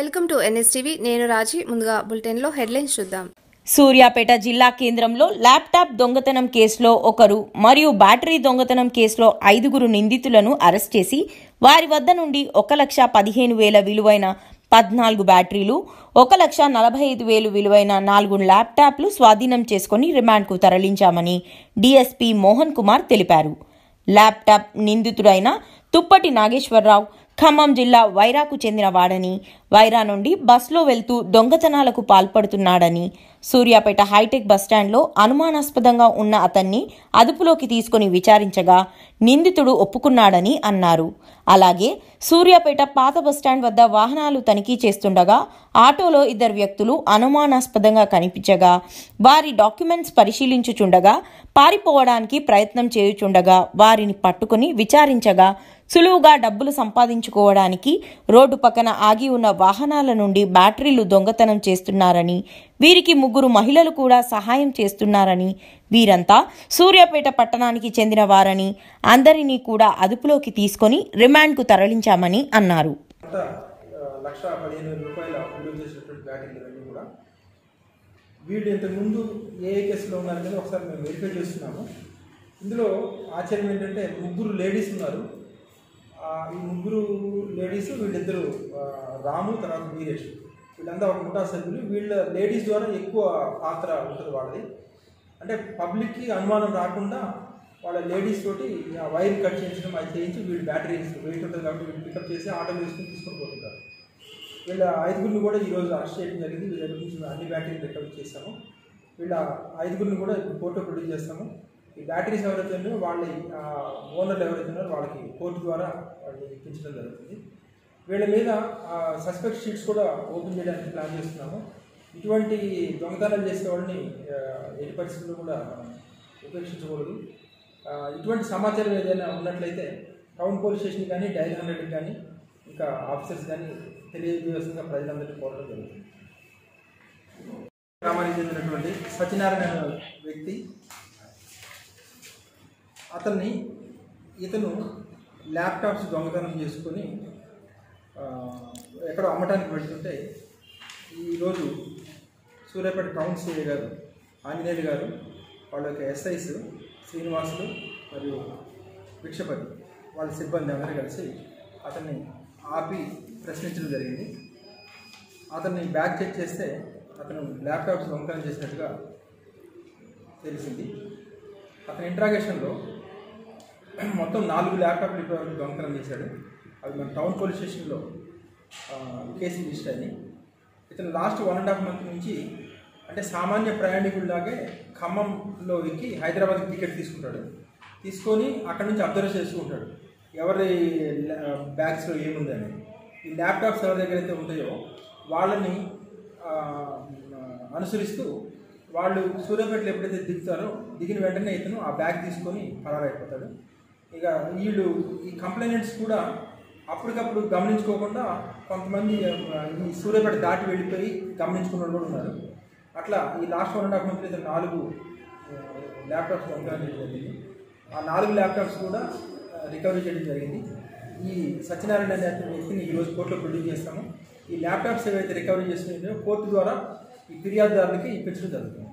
welcome to NSTV నేను రాజీ ముందుగా బులెటిన్లో హెడ్లైన్స్ చూద్దాం సూర్యాపేట జిల్లా కేంద్రంలో ల్యాప్టాప్ దొంగతనం కేసులో ఒకరు మరియు బ్యాటరీ దొంగతనం కేసులో ఐదుగురు నిందితులను అరెస్ట్ చేసి వారి వద్ద నుండి ఒక లక్ష పదిహేను వేల విలువైన పద్నాలుగు బ్యాటరీలు ఒక లక్ష నలభై ఐదు వేలు విలువైన నాలుగు ల్యాప్టాప్లు స్వాధీనం చేసుకుని రిమాండ్కు తరలించామని డీఎస్పీ మోహన్ కుమార్ తెలిపారు ల్యాప్టాప్ నిందితుడైన తుప్పటి నాగేశ్వరరావు ఖమ్మం జిల్లా వైరాకు చెందిన వాడని వైరా నుండి బస్లో వెళ్తూ దొంగతనాలకు పాల్పడుతున్నాడని సూర్యాపేట హైటెక్ బస్టాండ్లో అనుమానాస్పదంగా ఉన్న అతన్ని అదుపులోకి తీసుకుని విచారించగా నిందితుడు ఒప్పుకున్నాడని అన్నారు అలాగే సూర్యాపేట పాత బస్టాండ్ వద్ద వాహనాలు తనిఖీ చేస్తుండగా ఆటోలో ఇద్దరు వ్యక్తులు అనుమానాస్పదంగా కనిపించగా వారి డాక్యుమెంట్స్ పరిశీలించుచుండగా పారిపోవడానికి ప్రయత్నం చేయుచుండగా వారిని పట్టుకుని విచారించగా సులువుగా డబ్బులు సంపాదించుకోవడానికి రోడ్డు పక్కన ఆగి ఉన్న వాహనాల నుండి బ్యాటరీలు దొంగతనం చేస్తున్నారని వీరికి ముగ్గురు మహిళలు కూడా సహాయం చేస్తున్నారని వీరంతా సూర్యాపేట పట్టణానికి చెందిన వారని అందరినీ కూడా అదుపులోకి తీసుకొని రిమాండ్కు తరలించామని అన్నారు అంతా ఆ, లక్ష పదిహేను వేల రూపాయల విలువ చేసినటువంటి బ్యాటరీలు ఇవన్నీ కూడా వీళ్ళు ఇంతకుముందు ఏ ఏ కేసులో ఉన్నారు అనేది ఒకసారి మేము వెరిఫై చేస్తున్నాము ఇందులో ఆశ్చర్యం ఏంటంటే ముగ్గురు లేడీస్ ఉన్నారు ఆ, ఈ ముగ్గురు లేడీస్ వీళ్ళిద్దరు ఆ, రాము తర్వాత వీరేష్ వీళ్ళంతా ఒక ముఠా సభ్యులు వీళ్ళ లేడీస్ ద్వారా ఎక్కువ పాత్ర ఉంటుంది వాళ్ళది అంటే పబ్లిక్కి అనుమానం రాకుండా వాళ్ళ లేడీస్ తోటి ఆ వైర్ కట్ చేయించడం అది చేయించి వీళ్ళు బ్యాటరీస్ వెయిట్ ఉంటుంది కాబట్టి వీళ్ళు పికప్ చేసి ఆటో వేసుకుని తీసుకొని పోతుంటారు వీళ్ళ ఐదుగురిని కూడా ఈరోజు అరెస్ట్ చేయడం జరిగింది వీళ్ళ దగ్గర నుంచి అన్ని బ్యాటరీలు రికవర్ చేశాము వీళ్ళ ఐదుగురిని కూడా ఫోటో ప్రొడ్యూస్ చేస్తాము ఈ బ్యాటరీస్ ఎవరైతే ఉన్నాయో వాళ్ళ ఓనర్లు ఎవరైతే ఉన్నారో వాళ్ళకి కోర్టు ద్వారా వాళ్ళని ఇప్పించడం జరుగుతుంది వీళ్ళ మీద సస్పెక్ట్ షీట్స్ కూడా ఓపెన్ చేయడానికి ప్లాన్ చేస్తున్నాము ఇటువంటి దొంగతనాలు చేసే వాళ్ళని ఆ, ఎట్టి పరిస్థితుల్లో కూడా ఉపేక్షించకూడదు ఆ, ఇటువంటి సమాచారం ఏదైనా ఉన్నట్లయితే టౌన్ పోలీస్ స్టేషన్ కానీ డైల్ హండ్రెడ్కి కానీ ఇంకా ఆఫీసర్స్ కానీ తెలియజేయాల్సిందిగా ప్రజలందరినీ కోరడం జరుగుతుంది గ్రామానికి చెందినటువంటి సత్యనారాయణ అనే వ్యక్తి అతన్ని ఇతను ల్యాప్టాప్స్ దొంగతనం చేసుకొని ఆ, ఎక్కడో అమ్మటానికి వెళ్తుంటే ఈరోజు సూర్యాపేట టౌన్ సిఐ గారు ఆంజనేయులు గారు వాళ్ళ యొక్క ఎస్ఐస్ శ్రీనివాసులు మరియు భిక్షపతి వాళ్ళ సిబ్బంది అందరూ కలిసి అతన్ని ఆపి ప్రశ్నించడం జరిగింది అతన్ని బ్యాగ్ చెక్ చేస్తే అతను ల్యాప్టాప్స్ దొంగతనం చేసినట్టుగా తెలిసింది అతని ఇంట్రాగేషన్లో మొత్తం నాలుగు ల్యాప్టాప్లు ఇప్పటివరకు దొంగతనం చేశాడు అవి మన టౌన్ పోలీస్ స్టేషన్లో ఆ, కేసు రిజిస్టర్ అయింది ఇతను last one and half month నుంచి అంటే సామాన్య ప్రయాణికుల్లాగే ఖమ్మంలో ఎక్కి హైదరాబాద్కి టికెట్ తీసుకుంటాడు తీసుకొని అక్కడ నుంచి అబ్జర్వ్ చేసుకుంటాడు ఎవరి బ్యాగ్స్లో ఏముందని ఈ ల్యాప్టాప్స్ ఎవరి దగ్గర అయితే ఉంటాయో వాళ్ళని ఆ, అనుసరిస్తూ వాళ్ళు సూర్యాపేటలో ఎప్పుడైతే దిగుతారో దిగిన వెంటనే ఇతను ఆ బ్యాగ్ తీసుకొని పరారైపోతాడు ఇక వీళ్ళు ఈ కంప్లైంట్స్ కూడా అప్పటికప్పుడు గమనించుకోకుండా కొంతమంది ఆ, ఈ సూర్యాపేట దాటి వెళ్ళిపోయి గమనించుకున్న వాళ్ళు కూడా ఉన్నారు అట్లా ఈ లాస్ట్ వన్ అండ్ హాఫ్ మంత్లో ఇతను నాలుగు ఆ, ల్యాప్టాప్స్ దొంగతనం చేయడం జరిగింది ఆ నాలుగు ల్యాప్టాప్స్ కూడా ఆ, రికవరీ చేయడం జరిగింది ఈ సత్యనారాయణ అనే అతని వ్యక్తిని ఈరోజు కోర్టులో ప్రొడ్యూస్ చేస్తాము ఈ ల్యాప్టాప్స్ ఏవైతే రికవరీ చేస్తున్నాయో కోర్టు ద్వారా ఈ ఫిర్యాదుదారులకి ఇప్పించడం జరుగుతుంది